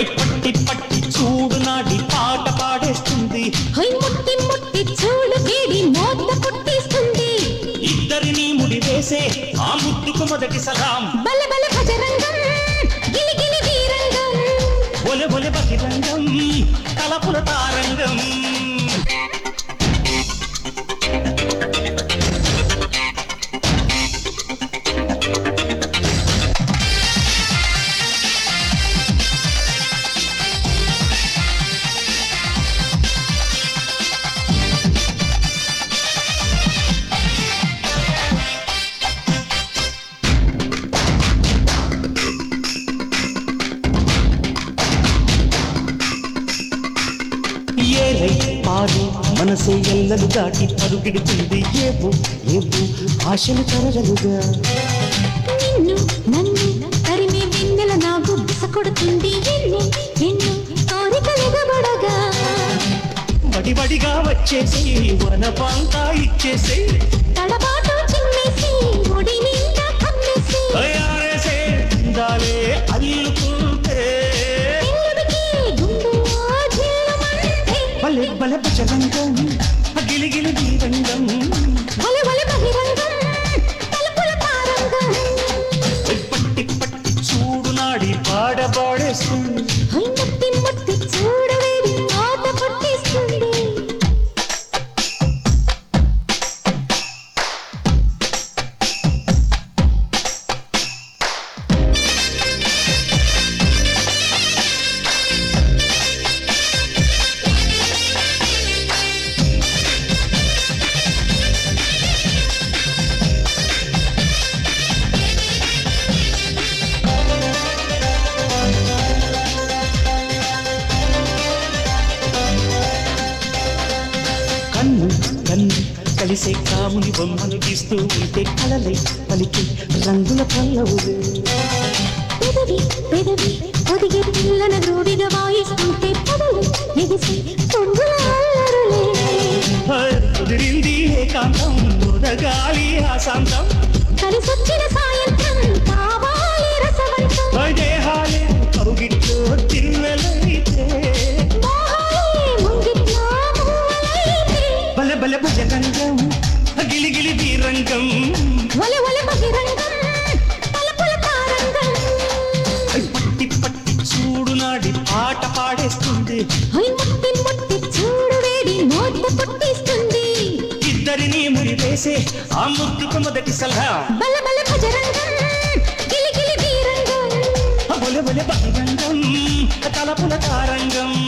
high, పట్టి పట్టి చూడు నాడి పాట పాడేస్తుంది హొయ్ ముట్టి ముట్టి చూడు వేడి మోత పుట్టిస్తుంది ఇద్దరిని ముడి వేసే ఆ ముద్దుకు మొదటి సలాం బల బల భజరంగం గిలి గిలి వీరంగం ఒలె ఒలె బహిరంగం కలపుల తారంగం ఏలై పాడి మనసే ఎల్లలు దాటి పరుగిడుతుంది ఏవు ఏవు ఆశలు తరగలుగా నిన్ను నన్ను తరిమే వెన్నెల నాకు బుస కొడుతుంది ఎన్ను ఎన్ను కోరికలెగబడగా వడివడిగా వచ్చేసి వనపాంతా ఇచ్చేసి తడబాటు చిమ్మేసి ఒడి నిండా కమ్మేసి తయారేసే దాలే అల్లుకుంటే పెళ్ళుడికి గుండెలో జిల్లుమంటే బలె బలె బజరంగం గిలిగిలి దీరంగం వల వల బహిరంగం తలుపుల తారంగం పట్టి పట్టి చూడు నాడి పాడబాడేస్తుంది హై ముట్టి ముట్టి చూడవేడి ఆట పట్టిస్తుంది కన్ను కన్ను కలిసే కాముని బొమ్మను గీస్తూ ఉంటే కలలై పలికి రంగుల పల్లవులు పెదవి పెదవి ఒదిగి పిల్లన గ్రూడిగా వాయిస్తుంటే పొదలు ఎగిసి పొంగుల అల్లరులే కుదిరింది ఏకాంతం గాలి ఆశాంతం కలిసొచ్చిన సాయంత్రం కావాలి రసవంతం దేహాలే కౌగిట్లో తిన్నెలైతే మోహాలే ముంగిట్లో మువ్వలైతే బల బల భుజగంగం గిలిగిలి వీరంగం వల వల బహిరంగం తలుపుల తారంగం పట్టి పట్టి చూడు నాడి పాట పాడేస్తుంది హై ముట్టి ముట్టి చూడు వేడి మోత పుట్టిస్తుంది ఇద్దరిని ముడి వేసే ఆ ముద్దుకు మొదటి సలహా బల బల భజరంగం గిలి గిలి వీరంగం బొలె బొలె బహిరంగం తలపుల తారంగం